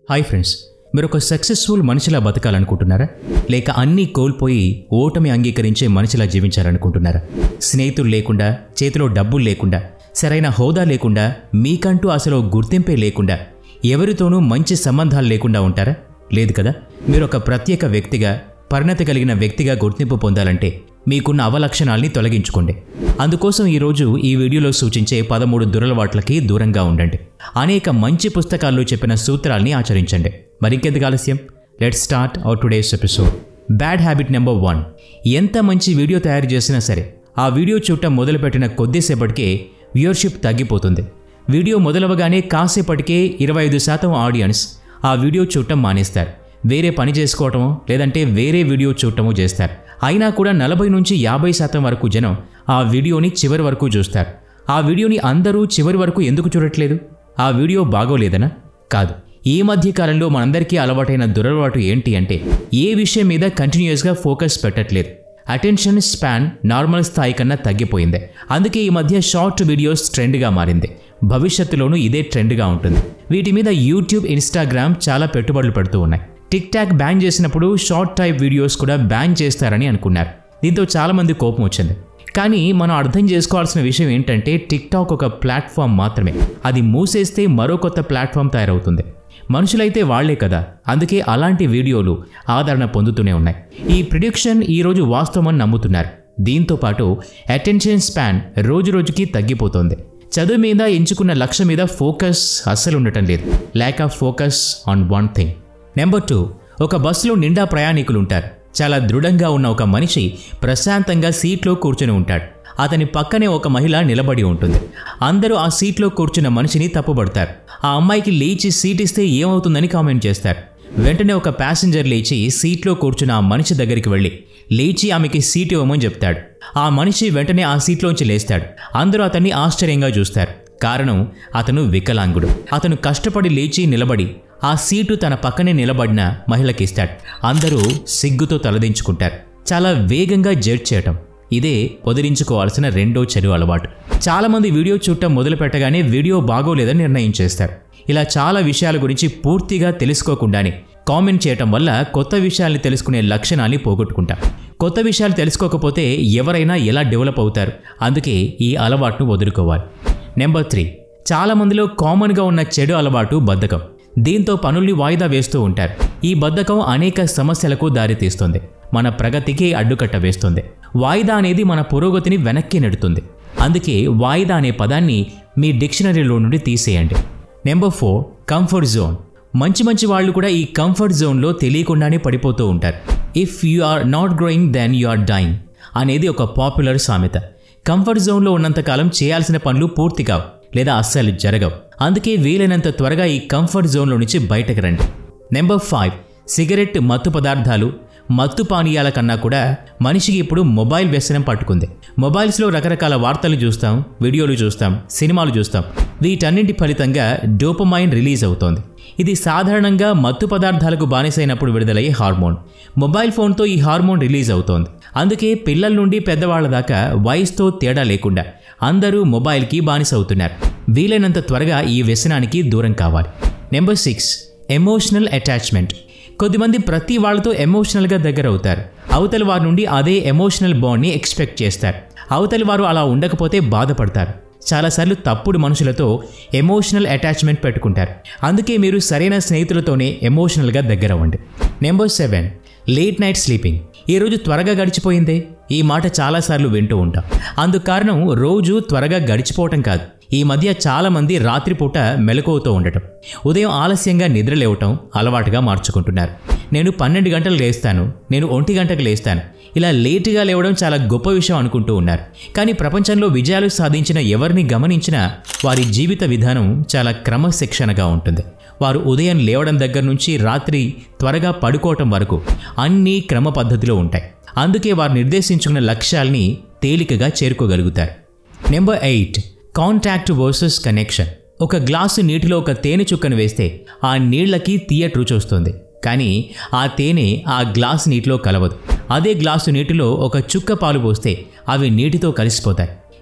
hi friends మీరు ఒక successful మనిషిలా బతకాలనుకుంటున్నారా లేక అన్నీ కోల్పోయి ఓటమి అంగీకరించే మనిషిలా జీవించాలనుకుంటున్నారా స్నేహితులు లేకుండా చేతిలో డబ్బులు లేకుండా సరైన హోదా లేకుండా మీకంటూ అసలు ఓ గుర్తింపే లేకుండా ఎవరితోనూ మంచి సంబంధాలు లేకుండా ఉంటారా లేదు కదా మీరు ఒక ప్రత్యేక వ్యక్తిగా పరిణతి కలిగిన వ్యక్తిగా గుర్తింపు పొందాలంటే మీకున్న అవలక్షణాల్ని తొలగించుకోండి అందుకోసం ఈరోజు ఈ వీడియోలో సూచించే పదమూడు దురలవాట్లకి దూరంగా ఉండండి అనేక మంచి పుస్తకాల్లో చెప్పిన సూత్రాల్ని ఆచరించండి మరింకెందుకు ఆలస్యం let start our today's episode bad habit number one ఎంత మంచి వీడియో తయారు చేసినా సరే ఆ వీడియో చూడటం మొదలుపెట్టిన కొద్దిసేపటికే వ్యూవర్షిప్ తగ్గిపోతుంది వీడియో మొదలవగానే కాసేపటికే ఇరవై ఐదు శాతం ఆడియన్స్ ఆ వీడియో చూడటం మానేస్తారు వేరే పని చేసుకోవటమో లేదంటే వేరే వీడియో చూడటమో చేస్తారు అయినా కూడా నలభై నుంచి యాభై శాతం వరకు జనం ఆ వీడియోని చివరి వరకు చూస్తారు ఆ వీడియోని అందరూ చివరి వరకు ఎందుకు చూడట్లేదు ఆ వీడియో బాగోలేదనా కాదు ఈ మధ్య కాలంలో మనందరికీ అలవాటైన దురలవాటు ఏంటి అంటే ఏ విషయం మీద కంటిన్యూస్గా ఫోకస్ పెట్టట్లేదు అటెన్షన్ స్పాన్ నార్మల్ స్థాయి కన్నా తగ్గిపోయింది అందుకే ఈ మధ్య షార్ట్ వీడియోస్ ట్రెండ్గా మారింది భవిష్యత్తులోనూ ఇదే ట్రెండ్గా ఉంటుంది వీటి మీద యూట్యూబ్ ఇన్స్టాగ్రామ్ చాలా పెట్టుబడులు పెడుతూ ఉన్నాయి టిక్ టాక్ బ్యాన్ చేసినప్పుడు షార్ట్ టైప్ వీడియోస్ కూడా బ్యాన్ చేస్తారని అనుకున్నారు దీంతో చాలామంది కోపం వచ్చింది కానీ మనం అర్థం చేసుకోవాల్సిన విషయం ఏంటంటే టిక్ టాక్ ఒక ప్లాట్ఫామ్ మాత్రమే అది మూసేస్తే మరో కొత్త ప్లాట్ఫామ్ తయారవుతుంది మనుషులైతే వాళ్లే కదా అందుకే అలాంటి వీడియోలు ఆదరణ పొందుతూనే ఉన్నాయి ఈ ప్రిడిక్షన్ ఈరోజు వాస్తవమని నమ్ముతున్నారు దీంతో పాటు అటెన్షన్ స్పాన్ రోజు రోజుకి తగ్గిపోతోంది చదువు మీద ఎంచుకున్న లక్ష్యం మీద ఫోకస్ అస్సలు ఉండటం లేదు lack of focus on one thing number two ఒక బస్సులో నిండా ప్రయాణికులు ఉంటారు చాలా దృఢంగా ఉన్న ఒక మనిషి ప్రశాంతంగా సీట్లో కూర్చొని ఉంటాడు అతని పక్కనే ఒక మహిళ నిలబడి ఉంటుంది అందరూ ఆ సీట్లో కూర్చున్న మనిషిని తప్పుపడతారు ఆ అమ్మాయికి లేచి సీట్ ఇస్తే ఏమవుతుందని కామెంట్ చేస్తారు వెంటనే ఒక ప్యాసింజర్ లేచి సీట్లో కూర్చున్న ఆ మనిషి దగ్గరికి వెళ్ళి లేచి ఆమెకి సీట్ ఇవ్వమని చెప్తాడు ఆ మనిషి వెంటనే ఆ సీట్లోంచి లేస్తాడు అందరూ అతన్ని ఆశ్చర్యంగా చూస్తారు కారణం అతను వికలాంగుడు అతను కష్టపడి లేచి నిలబడి ఆ సీటు తన పక్కనే నిలబడిన మహిళకి ఇస్తాడు అందరూ సిగ్గుతో తలదించుకుంటారు చాలా వేగంగా జడ్జ్ చేయటం ఇదే వదిలించుకోవాల్సిన రెండో చెడు అలవాటు చాలామంది వీడియో చూడటం మొదలు పెట్టగానే వీడియో బాగోలేదని నిర్ణయం చేస్తారు ఇలా చాలా విషయాల గురించి పూర్తిగా తెలుసుకోకుండానే కామెంట్ చేయటం వల్ల కొత్త విషయాల్ని తెలుసుకునే లక్షణాన్ని పోగొట్టుకుంటాం కొత్త విషయాలు తెలుసుకోకపోతే ఎవరైనా ఎలా డెవలప్ అవుతారు అందుకే ఈ అలవాటును వదులుకోవాలి నెంబర్ త్రీ చాలామందిలో కామన్గా ఉన్న చెడు అలవాటు బద్ధకం దీంతో పనుల్ని వాయిదా వేస్తూ ఉంటారు ఈ బద్ధకం అనేక సమస్యలకు దారితీస్తుంది మన ప్రగతికి అడ్డుకట్ట వేస్తుంది వాయిదా అనేది మన పురోగతిని వెనక్కి నెడుతుంది అందుకే వాయిదా అనే పదాన్ని మీ డిక్షనరీలో నుండి తీసేయండి నెంబర్ ఫోర్ కంఫర్ట్ జోన్ మంచి మంచి వాళ్ళు కూడా ఈ కంఫర్ట్ జోన్లో తెలియకుండానే పడిపోతూ ఉంటారు if you are not growing then you are dying అనేది ఒక పాపులర్ సామెత కంఫర్ట్ జోన్లో ఉన్నంతకాలం చేయాల్సిన పనులు పూర్తి కావు లేదా అస్సలు జరగవు అందుకే వీలైనంత త్వరగా ఈ కంఫర్ట్ జోన్లో నుంచి బయటకు రండి నెంబర్ ఫైవ్ సిగరెట్ మత్తు పదార్థాలు మత్తు పానీయాల కన్నా కూడా మనిషికి ఇప్పుడు మొబైల్ వ్యసనం పట్టుకుంది మొబైల్స్లో రకరకాల వార్తలు చూస్తాం వీడియోలు చూస్తాం సినిమాలు చూస్తాం వీటన్నింటి ఫలితంగా డోపమైన్ రిలీజ్ అవుతోంది ఇది సాధారణంగా మత్తు పదార్థాలకు బానిసైనప్పుడు విడుదలయ్యే హార్మోన్ మొబైల్ ఫోన్తో ఈ హార్మోన్ రిలీజ్ అవుతోంది అందుకే పిల్లల నుండి పెద్దవాళ్ల దాకా వయసుతో తేడా లేకుండా అందరూ మొబైల్కి బానిస అవుతున్నారు వీలైనంత త్వరగా ఈ వ్యసనానికి దూరం కావాలి నెంబర్ సిక్స్ ఎమోషనల్ అటాచ్మెంట్ కొద్దిమంది ప్రతి వాళ్ళతో ఎమోషనల్గా దగ్గర అవుతారు అవతలి వారి నుండి అదే ఎమోషనల్ బాండ్ని ఎక్స్పెక్ట్ చేస్తారు అవతలి వారు అలా ఉండకపోతే బాధపడతారు చాలాసార్లు తప్పుడు మనుషులతో ఎమోషనల్ అటాచ్మెంట్ పెట్టుకుంటారు అందుకే మీరు సరైన స్నేహితులతోనే ఎమోషనల్గా దగ్గర అవ్వండి number seven late night sleeping ఈరోజు త్వరగా గడిచిపోయిందే ఈ మాట చాలాసార్లు వింటూ ఉంటాం అందుకు కారణం రోజు త్వరగా గడిచిపోవటం కాదు ఈ మధ్య చాలామంది రాత్రిపూట మెలకువతో ఉండటం ఉదయం ఆలస్యంగా నిద్ర లేవటం అలవాటుగా మార్చుకుంటున్నారు నేను పన్నెండు గంటలు లేస్తాను నేను ఒంటి గంటకు లేస్తాను ఇలా లేటుగా లేవడం చాలా గొప్ప విషయం అనుకుంటూ ఉన్నారు కానీ ప్రపంచంలో విజయాలు సాధించిన ఎవరిని గమనించినా వారి జీవిత విధానం చాలా క్రమశిక్షణగా ఉంటుంది వారు ఉదయం లేవడం దగ్గర నుంచి రాత్రి త్వరగా పడుకోవటం వరకు అన్నీ క్రమ పద్ధతిలో ఉంటాయి అందుకే వారు నిర్దేశించుకున్న లక్ష్యాల్ని తేలికగా చేరుకోగలుగుతారు number eight contact versus connection ఒక గ్లాసు నీటిలో ఒక తేనె చుక్కను వేస్తే ఆ నీళ్లకి తీయటి రుచి వస్తుంది కానీ ఆ తేనె ఆ గ్లాస్ నీటిలో కలవదు అదే గ్లాసు నీటిలో ఒక చుక్క పాలు పోస్తే అవి నీటితో కలిసిపోతాయి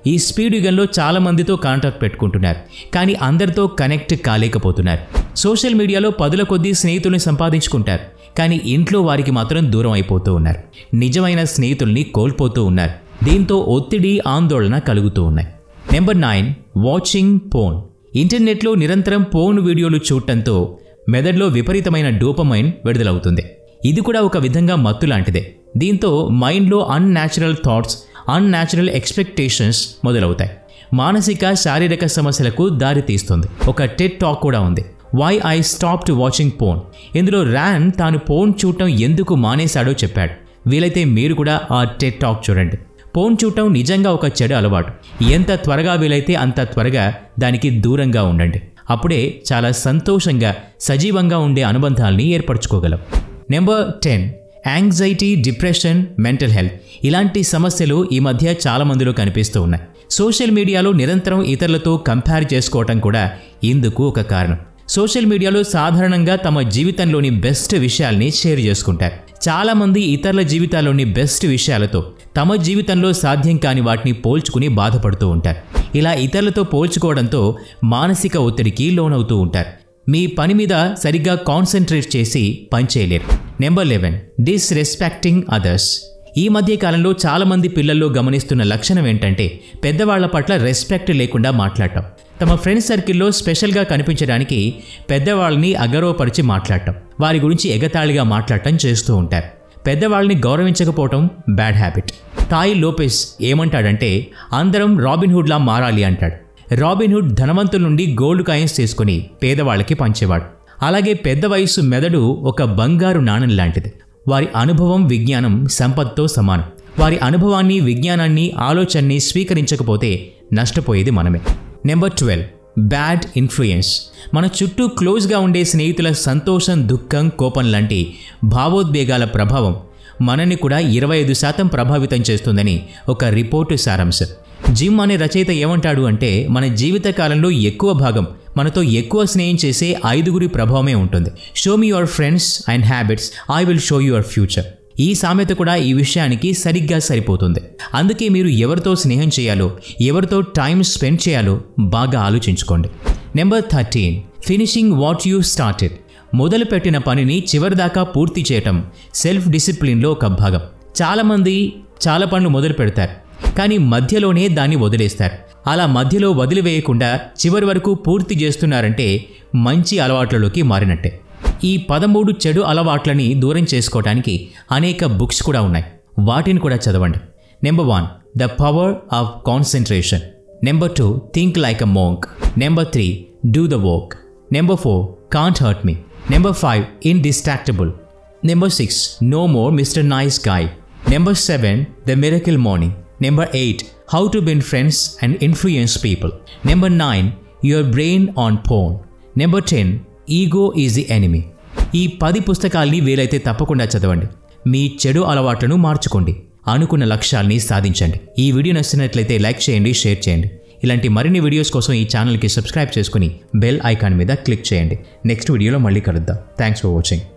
ఈ స్పీడ్ యుగంలో చాలా మందితో కాంటాక్ట్ పెట్టుకుంటున్నారు కానీ అందరితో కనెక్ట్ కాలేకపోతున్నారు సోషల్ మీడియాలో పదుల కొద్దీ స్నేహితుల్ని సంపాదించుకుంటారు కానీ ఇంట్లో వారికి మాత్రం దూరం అయిపోతూ ఉన్నారు నిజమైన స్నేహితుల్ని కోల్పోతూ ఉన్నారు దీంతో ఒత్తిడి ఆందోళన కలుగుతూ ఉన్నాయి నెంబర్ నైన్ వాచింగ్ పోన్ ఇంటర్నెట్లో నిరంతరం పోన్ వీడియోలు చూడటంతో మెదడులో విపరీతమైన డోపమైన్ విడుదలవుతుంది ఇది కూడా ఒక విధంగా మత్తు లాంటిదే దీంతో మైండ్లో అన్యాచురల్ థాట్స్ అన్యాచురల్ ఎక్స్పెక్టేషన్స్ మొదలవుతాయి మానసిక శారీరక సమస్యలకు దారి తీస్తుంది ఒక టెట్ టాక్ కూడా ఉంది why I stopped watching porn ఇందులో ర్యాన్ తాను పోన్ చూడటం ఎందుకు మానేశాడో చెప్పాడు వీలైతే మీరు కూడా ఆ టెట్ టాక్ చూడండి పోన్ చూడటం నిజంగా ఒక చెడు అలవాటు ఎంత త్వరగా వీలైతే అంత త్వరగా దానికి దూరంగా ఉండండి అప్పుడే చాలా సంతోషంగా సజీవంగా ఉండే అనుబంధాల్ని ఏర్పరచుకోగలం number ten anxiety depression mental health ఇలాంటి సమస్యలు ఈ మధ్య చాలా మందిలో కనిపిస్తూ ఉన్నాయి సోషల్ మీడియాలో నిరంతరం ఇతరులతో కంపేర్ చేసుకోవటం కూడా ఇందుకు ఒక కారణం సోషల్ మీడియాలో సాధారణంగా తమ జీవితంలోని బెస్ట్ విషయాల్ని షేర్ చేసుకుంటారు చాలామంది ఇతరుల జీవితాల్లోని బెస్ట్ విషయాలతో తమ జీవితంలో సాధ్యం కాని వాటిని పోల్చుకుని బాధపడుతూ ఉంటారు ఇలా ఇతరులతో పోల్చుకోవడంతో మానసిక ఒత్తిడికి లోనవుతూ ఉంటారు మీ పని మీద సరిగ్గా కాన్సన్ట్రేట్ చేసి పనిచేయలేరు నెంబర్ లెవెన్ డిస్రెస్పెక్టింగ్ అదర్స్ ఈ మధ్య కాలంలో చాలామంది పిల్లల్లో గమనిస్తున్న లక్షణం ఏంటంటే పెద్దవాళ్ల పట్ల రెస్పెక్ట్ లేకుండా మాట్లాడటం తమ ఫ్రెండ్స్ సర్కిల్లో స్పెషల్గా కనిపించడానికి పెద్దవాళ్ళని అగౌరవపరిచి మాట్లాడటం వారి గురించి ఎగతాళిగా మాట్లాడటం చేస్తూ ఉంటారు పెద్దవాళ్ళని గౌరవించకపోవటం బ్యాడ్ హ్యాబిట్ టాయ్ లోపెస్ ఏమంటాడంటే అందరం రాబిన్ హుడ్లా మారాలి అంటాడు రాబిన్ హుడ్ ధనవంతుల నుండి గోల్డ్ కాయిన్స్ తీసుకుని పేదవాళ్ళకి పంచేవాడు అలాగే పెద్ద వయసు మెదడు ఒక బంగారు నాణం లాంటిది వారి అనుభవం విజ్ఞానం సంపత్తో సమానం వారి అనుభవాన్ని విజ్ఞానాన్ని ఆలోచనని స్వీకరించకపోతే నష్టపోయేది మనమే నెంబర్ ట్వెల్వ్ బ్యాడ్ ఇన్ఫ్లుయెన్స్ మన చుట్టూ క్లోజ్గా ఉండే స్నేహితుల సంతోషం దుఃఖం కోపం లాంటి భావోద్వేగాల ప్రభావం మనని కూడా ఇరవై ఐదు శాతం ప్రభావితం చేస్తుందని ఒక రిపోర్టు సారాంశం జిమ్ అనే రచయిత ఏమంటాడు అంటే మన జీవిత కాలంలో ఎక్కువ భాగం మనతో ఎక్కువ స్నేహం చేసే ఐదుగురి ప్రభావమే ఉంటుంది show me your friends and habits I will show your future ఈ సామెత కూడా ఈ విషయానికి సరిగ్గా సరిపోతుంది అందుకే మీరు ఎవరితో స్నేహం చేయాలో ఎవరితో టైం స్పెండ్ చేయాలో బాగా ఆలోచించుకోండి number thirteen finishing what you started మొదలుపెట్టిన పనిని చివరిదాకా పూర్తి చేయటం సెల్ఫ్ డిసిప్లిన్లో ఒక భాగం చాలామంది చాలా పనులు మొదలు పెడతారు కానీ మధ్యలోనే దాన్ని వదిలేస్తారు అలా మధ్యలో వదిలివేయకుండా చివరి వరకు పూర్తి చేస్తున్నారంటే మంచి అలవాట్లలోకి మారినట్టే ఈ పదమూడు చెడు అలవాట్లని దూరం చేసుకోవడానికి అనేక బుక్స్ కూడా ఉన్నాయి వాటిని కూడా చదవండి number one the power of concentration number two think like a monk number three do the work number four can't hurt me number five indistractable number six no more mister nice guy number seven the miracle morning number eight how to win friends and influence people number nine your brain on phone number ten ego is the enemy ఈ పది పుస్తకాల్ని వీలైతే తప్పకుండా చదవండి మీ చెడు అలవాట్లను మార్చుకోండి అనుకున్న లక్ష్యాల్ని సాధించండి ఈ వీడియో నచ్చినట్లయితే లైక్ చేయండి షేర్ చేయండి ఇలాంటి మరిన్ని వీడియోస్ కోసం ఈ ఛానల్కి సబ్స్క్రైబ్ చేసుకుని బెల్ ఐకాన్ మీద క్లిక్ చేయండి నెక్స్ట్ వీడియోలో మళ్ళీ కలుద్దాం థ్యాంక్స్ ఫర్ వాచింగ్